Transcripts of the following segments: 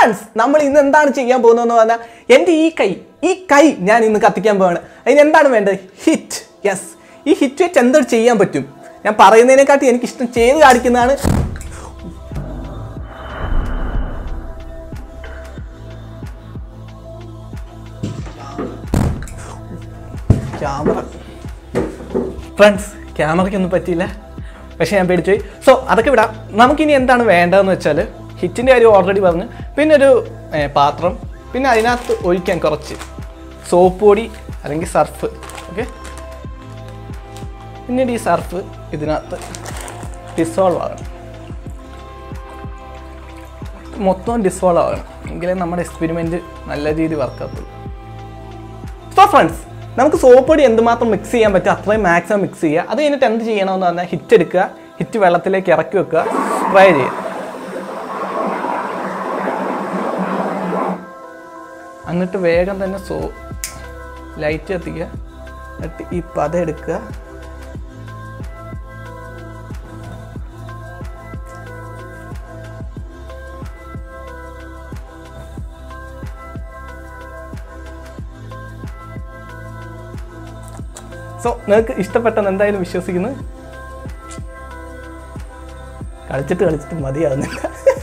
Friends നമ്മൾ ഇന്ന് എന്താണ് ചെയ്യാൻ പോകുന്നതെന്ന് പറഞ്ഞാൽ എൻ്റെ ഈ കൈ ഈ കൈ ഞാൻ ഇന്ന് കത്തിക്കാൻ പോവാണ് അതിന് എന്താണ് വേണ്ടത് ഹിറ്റ് യെസ് ഈ ഹിറ്റ് വെച്ച് എന്തൊരു ചെയ്യാൻ പറ്റും ഞാൻ പറയുന്നതിനെക്കാട്ടി എനിക്ക് ഇഷ്ടം ചെയ്ത് കാണിക്കുന്നതാണ് ക്യാമറ ഫ്രണ്ട്സ് ക്യാമറയ്ക്കൊന്നും പറ്റിയില്ല പക്ഷേ ഞാൻ പേടിച്ചു പോയി സോ അതൊക്കെ വിടാം നമുക്കിനി എന്താണ് വേണ്ടതെന്ന് വെച്ചാൽ ഹിറ്റിൻ്റെ കാര്യം ഓൾറെഡി പറഞ്ഞു പിന്നെ ഒരു ഏ, പാത്രം പിന്നെ അതിനകത്ത് ഒഴിക്കാൻ കുറച്ച് സോപ്പ് പൊടി അല്ലെങ്കിൽ സർഫ് ഓക്കെ പിന്നീട് ഈ സർഫ് ഇതിനകത്ത് ഡിസോൾവ് ആകണം മൊത്തം ഡിസോൾവ് ആകണം എങ്കിലേ നമ്മുടെ എക്സ്പെരിമെൻറ്റ് നല്ല രീതിയിൽ വർക്കാത്തുള്ളൂ സോ ഫ്രണ്ട്സ് നമുക്ക് സോപ്പ് പൊടി എന്തുമാത്രം മിക്സ് ചെയ്യാൻ പറ്റും അത്രയും മാക്സിമം മിക്സ് ചെയ്യുക അത് കഴിഞ്ഞിട്ട് എന്ത് ചെയ്യണമെന്ന് പറഞ്ഞാൽ ഹിറ്റ് എടുക്കുക ഹിറ്റ് വെള്ളത്തിലേക്ക് ഇറക്കി വെക്കുക സ്പ്രേ ചെയ്യുക എന്നിട്ട് വേഗം തന്നെ സോ ലൈറ്റ് കത്തിക്കുക എന്നിട്ട് ഈ പത എടുക്കുക സോ നിങ്ങൾക്ക് ഇഷ്ടപ്പെട്ടെന്ന് എന്തായാലും വിശ്വസിക്കുന്നു കളിച്ചിട്ട് കളിച്ചിട്ട് മതിയാവുന്നില്ല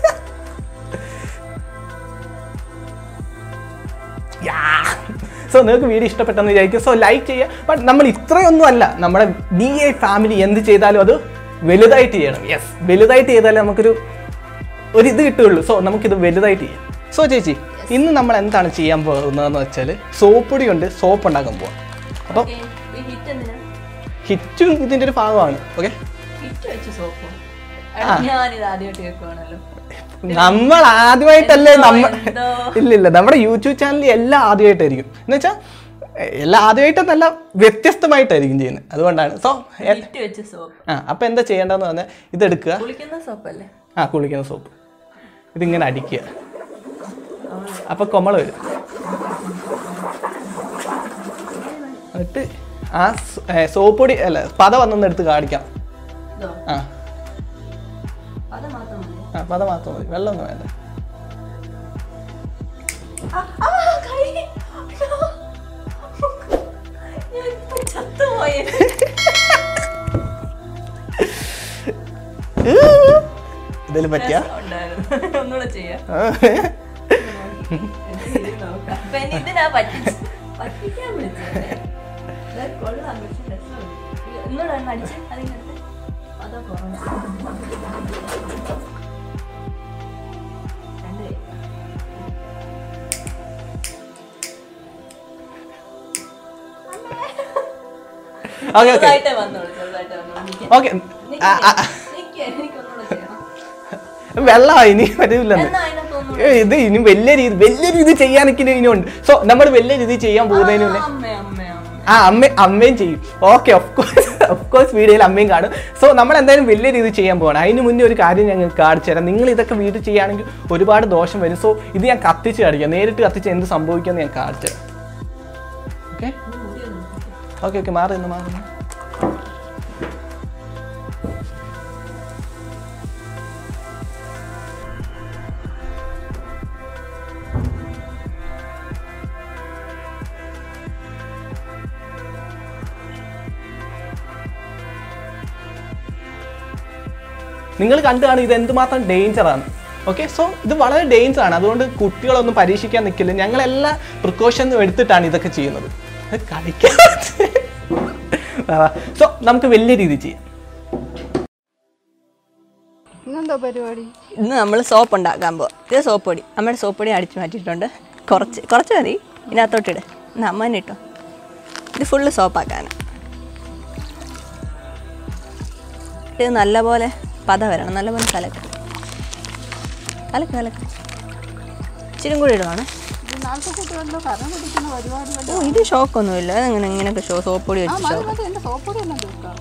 സോ നിങ്ങൾക്ക് വീഡിയോ ഇഷ്ടപ്പെട്ടെന്ന് വിചാരിക്കും സോ ലൈക്ക് ചെയ്യുക ബട്ട് നമ്മൾ ഇത്രയൊന്നും അല്ല നമ്മുടെ ഡി എ ഫാമിലി എന്ത് ചെയ്താലും അത് വലുതായിട്ട് ചെയ്യണം യെസ് വലുതായിട്ട് ചെയ്താലേ നമുക്കൊരു ഒരു ഇത് കിട്ടുകയുള്ളൂ സോ നമുക്കിത് വലുതായിട്ട് ചെയ്യാം സോ ചേച്ചി ഇന്ന് നമ്മൾ എന്താണ് ചെയ്യാൻ പോകുന്നതെന്ന് വെച്ചാൽ സോപ്പ് പൊടി കൊണ്ട് സോപ്പ് ഉണ്ടാക്കാൻ പോവാം അപ്പം ഓക്കേ, ഈ ഹിറ്റ് എന്തിനാ ഹിറ്റും ഇതിൻ്റെ ഒരു ഭാഗമാണ് ഓക്കെ ഹിറ്റ് വെച്ച് സോപ്പോ ഞാനിത് ആദ്യമായിട്ട് കേൾക്കുവാണല്ലോ നമ്മൾ ആദ്യമായിട്ടല്ലേ എന്തോ, നമ്മ എന്തോ. ഇല്ല ഇല്ല നമ്മുടെ യൂട്യൂബ് ചാനലിൽ എല്ലാം ആദ്യമായിട്ടായിരിക്കും എന്ന് വെച്ചാൽ എല്ലാം ആദ്യമായിട്ടെന്നല്ല വ്യത്യസ്തമായിട്ടായിരിക്കും ചെയ്യുന്നത് അതുകൊണ്ടാണ് സോ ഹിറ്റ് വെച്ച് സോപ്പ് ആ അപ്പം എന്താ ചെയ്യേണ്ടതെന്ന് പറഞ്ഞാൽ ഇതെടുക്കുക കുളിക്കുന്ന സോപ്പല്ലേ ആ കുളിക്കുന്ന സോപ്പ് ഇതിങ്ങനെ അടിക്കുക അപ്പം കൊമള വരും എന്നിട്ട് ആ സ്- ഏ, സോപ്പ് പൊടി അല്ല പത വന്നൊന്ന് എടുത്ത് കാണിക്കാം ഇതോ ആ അത് മാത്രം മതി ആ പത മാത്രം മതി വെള്ളമൊന്നും വേണ്ട ആ, ആ, കൈ. അയ്യോ. ഞാൻ ഇപ്പൊ ചത്തുപോയി. ഇതിൽ പറ്റിയ ഉണ്ടായിരുന്നു. ഒന്നുകൂടെ ചെയ്യാം എന്ത് ചെയ്ത് നോക്കാം. അപ്പൊ എന്നെ ഇതിനാ പറ്റിച്ച് പറ്റിക്കാൻ വിളിച്ചതല്ലേ? ഇത് കൊള്ളാം, പക്ഷെ രസമുണ്ട്. ഇത് ഒന്നുകൂടെ ഒന്ന് അടിച്ച് അതിനകത്ത് അതാ കുറവ്. രണ്ട് കൈ. ഓക്കെ ഓക്കെ ചെറുതായിട്ടേ വന്നോളൂ, ചെറുതായിട്ടേ വന്നോളൂ. നിക്ക്. ഓക്കെ നിക്ക്, നിക്ക്, എനിക്കൊന്നുകൂടെ ചെയ്യണം. വെള്ളമായി ഇനി വരില്ലെന്ന് എന്നാ അതിനകത്ത് ഒന്നുകൂടെ ഏയ് ഇത് ഇനി വലിയ രീതി വലിയ രീതി ചെയ്യാനൊക്കെ ഇനി ഇനിയുണ്ട് സോ നമ്മൾ വലിയ രീതി ചെയ്യാൻ പോകുന്നതിന് മുന്നേ അമ്മ അമ്മ അമ്മ ആ അമ്മ അമ്മയും ചെയ്യും okay of course of course വീഡിയോയിൽ അമ്മയും കാണും സോ നമ്മൾ എന്തായാലും വലിയ രീതി ചെയ്യാൻ പോകണം അതിന് മുന്നേ ഒരു കാര്യം ഞങ്ങൾ കാണിച്ചു തരാം നിങ്ങൾ ഇതൊക്കെ വീട്ടിൽ ചെയ്യുകയാണെങ്കിൽ ഒരുപാട് ദോഷം വരും സോ ഇത് ഞാൻ കത്തിച്ച് കാണിക്കാം നേരിട്ട് കത്തിച്ച് എന്ത് സംഭവിക്കുമെന്ന് ഞാൻ കാണിച്ചു തരാം ഓക്കെ ഓക്കെ ഓക്കെ മാറി നിന്ന് മാറി നിന്ന്. നിങ്ങൾ കണ്ടു കാണും ഇത് എന്തുമാത്രം ഡേഞ്ചറാണ് ഓക്കെ സോ ഇത് വളരെ ഡേഞ്ചർ ആണ് അതുകൊണ്ട് കുട്ടികളൊന്നും പരീക്ഷിക്കാൻ നിൽക്കില്ല ഞങ്ങളെല്ലാ പ്രിക്കോഷനും എടുത്തിട്ടാണ് ഇതൊക്കെ ചെയ്യുന്നത് ഇത് കളിക്കാൻ സോ നമുക്ക് വലിയ രീതി ചെയ്യാം ഇന്നെന്തോ പരിപാടി ഇന്ന് നമ്മൾ സോപ്പ് ഉണ്ടാക്കാൻ പോവാം ഇത് സോപ്പ് പൊടി അമ്മയുടെ സോപ്പ് പൊടി അടിച്ച് മാറ്റിയിട്ടുണ്ട് കുറച്ച് കുറച്ച് മതി ഇതിനകത്തോട്ടിട് എന്നാ അമ്മേനെ ഇട്ടോ ഇത് ഫുള്ള് സോപ്പാക്കാനാണ് ഇത് നല്ലപോലെ പത വരണം നല്ലപോലെ കലക്ക കലക്ക് കലക്ക് ഇച്ചിരി കൂടി ഇടുവാണ് ഇത് നാളത്തെ കുട്ടികളോ കറ പിടിക്കുന്ന പരിപാടി ഓ ഇത് ഷോക്കൊന്നുമില്ല അതെങ്ങനെ ഇങ്ങനെയൊക്കെ ഷോ സോപ്പ് പൊടി ആ വെച്ച് മതി ഷോക്ക് മതി എൻ്റെ സോപ്പൊടി എല്ലാം തീർക്കാം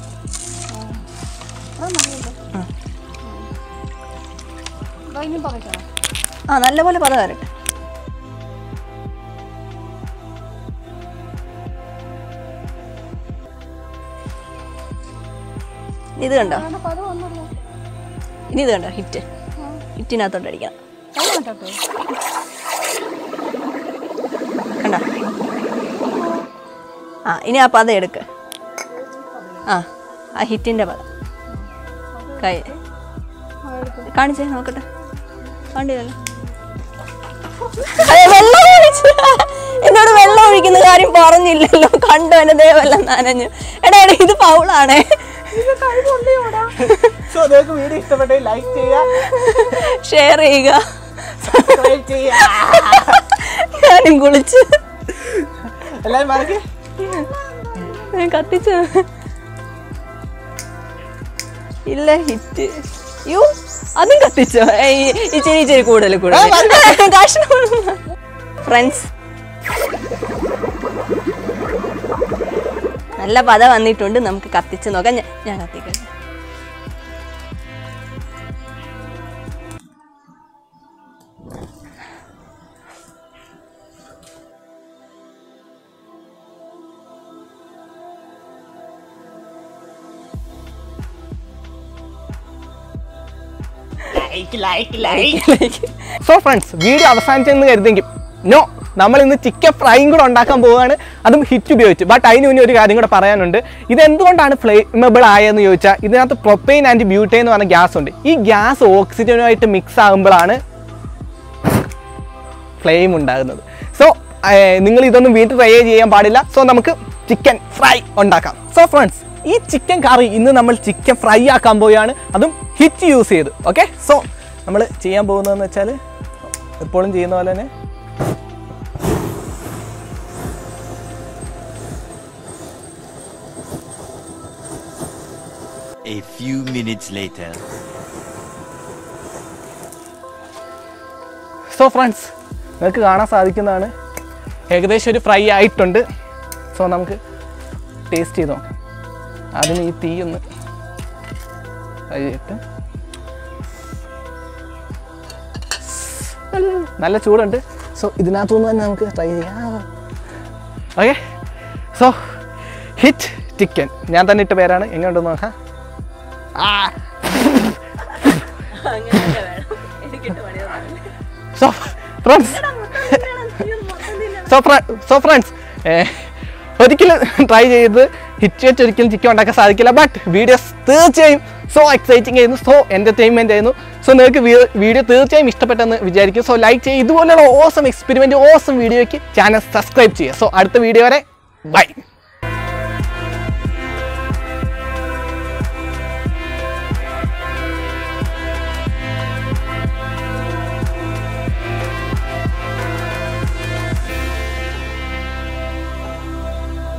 അത്ര മതിയല്ലോ ആ. ഇതോ ഇനിയും പറയണം ആ നല്ലപോലെ പത വരട്ടെ ഇത് കണ്ടോ അങ്ങനെ പദം ഒന്നുമില്ല ഇനി ഇത് കണ്ടോ ഹിറ്റ് ഹിറ്റിനകത്തോട്ട് അടിക്കണം കൈ മാറ്റട്ടെ കണ്ട ആ ഇനി ആ പദം എടുക്ക് ആ ആ ഹിറ്റിൻ്റെ പദം കൈ കാണിച്ചേ നോക്കട്ടെ കണ്ടില്ലല്ലോ അതെ, വെള്ളം ഒഴിച്ചു. എന്നോട് വെള്ളം ഒഴിക്കുന്ന കാര്യം പറഞ്ഞില്ലല്ലോ കണ്ടു എന്റെ ദേവെല്ലാം നനഞ്ഞു എടാ എടാ ഇത് പൗളാണേ സോ നിങ്ങൾക്ക് വീഡിയോ ഇഷ്ടപ്പെട്ടെങ്കിൽ ലൈക്ക് ചെയ്യുക ഷെയർ ചെയ്യുക സബ്സ്ക്രൈബ് ചെയ്യുക ഞാനും കുളിച്ച് എല്ലാവരും മാറി കത്തിച്ചു ഇല്ല ഹിറ്റ് യു അതും കത്തിച്ചോ ഏയ്, ഇച്ചിരി ഇച്ചിരി കൂടുതൽ കൂടുതൽ കഷ്ണം ഫ്രണ്ട്സ് നല്ല പത വന്നിട്ടുണ്ട് നമുക്ക് കത്തിച്ച് നോക്കാം ഞാൻ- ഞാൻ കത്തിക്കട്ടെ സോ ഫ്രണ്ട്സ് വീഡിയോ അവസാനിച്ചെന്ന് കരുതെങ്കിൽ നോ നമ്മൾ ഇന്ന് ചിക്കൻ ഫ്രൈയും കൂടെ ഉണ്ടാക്കാൻ പോവുകയാണ് അതും ഹിറ്റ് ഉപയോഗിച്ച് ബട്ട് അതിന് മുന്നേ ഒരു കാര്യം കൂടെ പറയാനുണ്ട് ഇത് എന്തുകൊണ്ടാണ് ഫ്ലെയിമബിൾ ആയതെന്ന് ചോദിച്ചാൽ ഇതിനകത്ത് പ്രൊപ്പൈൻ ആൻഡ് ബ്യൂട്ടൈൻ എന്ന് പറഞ്ഞ ഗ്യാസ് ഉണ്ട് ഈ ഗ്യാസ് ഓക്സിജനുമായിട്ട് മിക്സ് ആകുമ്പോഴാണ് ഫ്ലെയിം ഉണ്ടാകുന്നത് സോ നിങ്ങൾ ഇതൊന്നും വീട്ടിൽ ട്രൈ ചെയ്യാൻ പാടില്ല സോ നമുക്ക് ചിക്കൻ ഫ്രൈ ഉണ്ടാക്കാം സോ ഫ്രണ്ട്സ് ഈ ചിക്കൻ കറി ഇന്ന് നമ്മൾ ചിക്കൻ ഫ്രൈ ആക്കാൻ പോവുകയാണ് അതും ഹിറ്റ് യൂസ് ചെയ്ത് ഓക്കെ സോ നമ്മൾ ചെയ്യാൻ പോകുന്നതെന്ന് വെച്ചാൽ എപ്പോഴും ചെയ്യുന്ന പോലെ തന്നെ A few minutes later. So friends നിങ്ങൾക്ക് കാണാൻ സാധിക്കുന്നതാണ് ഏകദേശം ഒരു ഫ്രൈ ആയിട്ടുണ്ട് സോ നമുക്ക് ടേസ്റ്റ് ചെയ്ത് നോക്കാം ആദ്യം ഈ തീ ഒന്ന് കഴിയിട്ട് നല്ല ചൂടുണ്ട് സോ ഇതിനകത്തുനിന്ന് തന്നെ നമുക്ക് ട്രൈ ചെയ്യാം ഓക്കെ സോ ഹിറ്റ് ചിക്കൻ ഞാൻ തന്നെ ഇട്ട പേരാണ് എങ്ങനെയുണ്ടെന്ന് നോക്കാം ആ so friends so so friends ഒരിക്കലും ട്രൈ ചെയ്ത് ഹിറ്റ് വെച്ച് ഒരിക്കലും ചിക്കൻ ഉണ്ടാക്കാൻ സാധിക്കില്ല ബട്ട് വീഡിയോസ് തീർച്ചയായും സോ എക്സൈറ്റിംഗ് ആയിരുന്നു സോ എൻ്റർടൈൻമെൻ്റ് ആയിരുന്നു സോ നിങ്ങൾക്ക് വീഡിയോ തീർച്ചയായും ഇഷ്ടപ്പെട്ടെന്ന് വിചാരിക്കും സോ ലൈക്ക് ചെയ്യുക ഇതുപോലെയുള്ള ഓസം എക്സ്പെരിമെൻറ്റ് ഓസം വീഡിയോയ്ക്ക് ചാനൽ സബ്സ്ക്രൈബ് ചെയ്യുക സോ അടുത്ത വീഡിയോ വരെ ബൈ